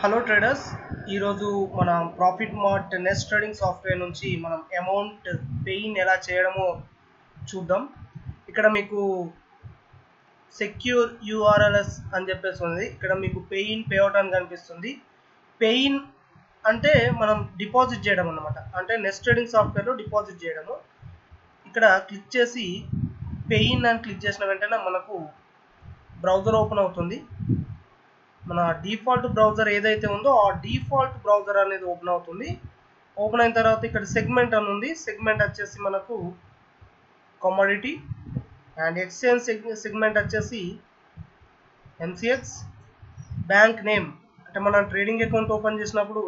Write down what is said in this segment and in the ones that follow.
hello traders ఈరోజు మన profit mart nest trading software నుంచి మనం అమౌంట్ పేయిన్ ఎలా చేయడమో చూద్దాం ఇక్కడ మీకు సెక్యూర్ యూఆర్ఎల్ఎస్ అని చెప్పేసి ఉంది ఇక్కడ మీకు పేయిన్ పేఅవుట్ అని కనిపిస్తుంది పేయిన్ అంటే మనం డిపాజిట్ చేయడం అన్నమాట అంటే నెస్ట్ ట్రేడింగ్ సాఫ్ట్వేర్లో డిపాజిట్ చేయడము ఇక్కడ క్లిక్ చేసి పేయిన్ అని క్లిక్ చేసిన వెంటనే మనకు బ్రౌజర్ ఓపెన్ అవుతుంది మన డిఫాల్ట్ బ్రౌజర్ ఏదైతే ఉందో ఆ డిఫాల్ట్ బ్రౌజర్ అనేది ఓపెన్ అవుతుంది ఓపెన్ అయిన తర్వాత ఇక్కడ సెగ్మెంట్ అని ఉంది సెగ్మెంట్ వచ్చేసి మనకు కమోడిటీ అండ్ ఎక్స్చేంజ్ సెగ్మెంట్ వచ్చేసి ఎంసీఎక్స్ బ్యాంక్ నేమ్ అంటే మనం ట్రేడింగ్ అకౌంట్ ఓపెన్ చేసినప్పుడు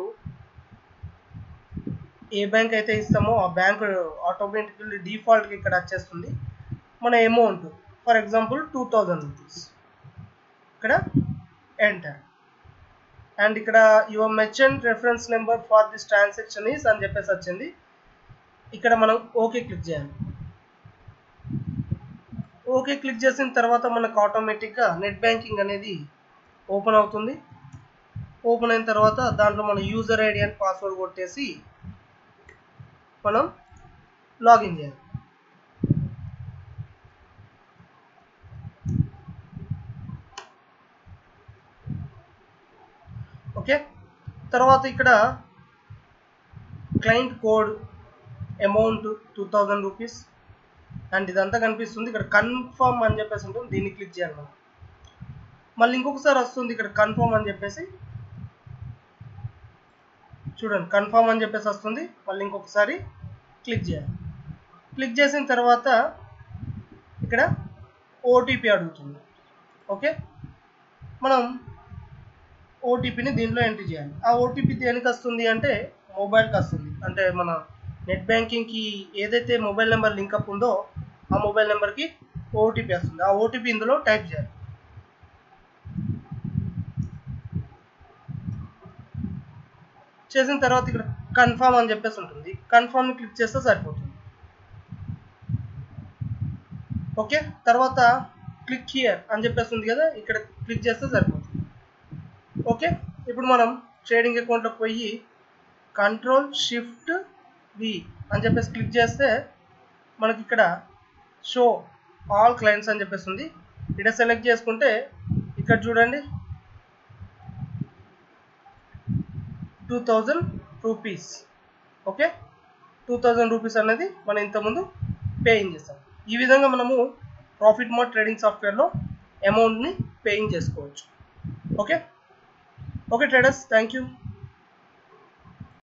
ఏ బ్యాంక్ అయితే ఇస్తామో ఆ బ్యాంక్ ఆటోమేటికల్లీ డిఫాల్ట్గా ఇక్కడ వచ్చేస్తుంది మన amount for example two thousand rupees ఇక్కడ ఎంటర్ అండ్ ఇక్కడ your merchant reference number for this transaction is అని చెప్పేసి వచ్చింది ఇక్కడ మనం ఓకే క్లిక్ చేయాలి ఓకే క్లిక్ చేసిన తర్వాత మనకు ఆటోమేటిక్గా నెట్ బ్యాంకింగ్ అనేది ఓపెన్ అవుతుంది ఓపెన్ అయిన తర్వాత దాంట్లో మన యూజర్ ఐడి అండ్ పాస్వర్డ్ కొట్టేసి మనం లాగిన్ చేయాలి ఓకే తర్వాత ఇక్కడ client code amount two thousand rupees and ఇదంతా కనిపిస్తుంది ఇక్కడ కన్ఫర్మ్ అని చెప్పేసి ఉంటుంది దీన్ని క్లిక్ చేయాలి మనం మళ్ళీ ఇంకొకసారి వస్తుంది ఇక్కడ కన్ఫర్మ్ అని చెప్పేసి చూడండి కన్ఫర్మ్ అని చెప్పేసి వస్తుంది మళ్ళీ ఇంకొకసారి క్లిక్ చేయాలి క్లిక్ చేసిన తర్వాత ఇక్కడ ఓటీపీ అడుగుతుంది ఓకే మనం ఓటీపీని దీంట్లో ఎంట్రీ చేయాలి ఆ ఓటీపీ దేనికి వస్తుంది అంటే మొబైల్కి వస్తుంది అంటే మన నెట్ బ్యాంకింగ్కి ఏదైతే మొబైల్ నెంబర్ లింకప్ ఉందో ఆ మొబైల్ నెంబర్కి ఓటీపీ వస్తుంది ఆ ఓటీపీ ఇందులో టైప్ చేయాలి చేసిన తర్వాత ఇక్కడ కన్ఫర్మ్ అని చెప్పేసి ఉంటుంది కన్ఫర్మ్ని క్లిక్ చేస్తే సరిపోతుంది ఓకే తర్వాత క్లిక్ హియర్ అని చెప్పేసి ఉంది కదా ఇక్కడ క్లిక్ చేస్తే సరిపోతుంది ఓకే ఇప్పుడు మనం ట్రేడింగ్ అకౌంట్లోకి పోయి కంట్రోల్ షిఫ్ట్ వి అని చెప్పేసి క్లిక్ చేస్తే మనకి ఇక్కడ షో ఆల్ క్లయింట్స్ అని చెప్పేసి ఉంది ఇక్కడ సెలెక్ట్ చేసుకుంటే ఇక్కడ చూడండి two thousand rupees okay two thousand rupees అనేది మనం ఇంతకుముందు పేయింగ్ చేస్తాం ఈ విధంగా మనము ప్రాఫిట్ మార్ట్ ట్రేడింగ్ సాఫ్ట్వేర్లో అమౌంట్ని పేయింగ్ చేసుకోవచ్చు okay okay traders thank you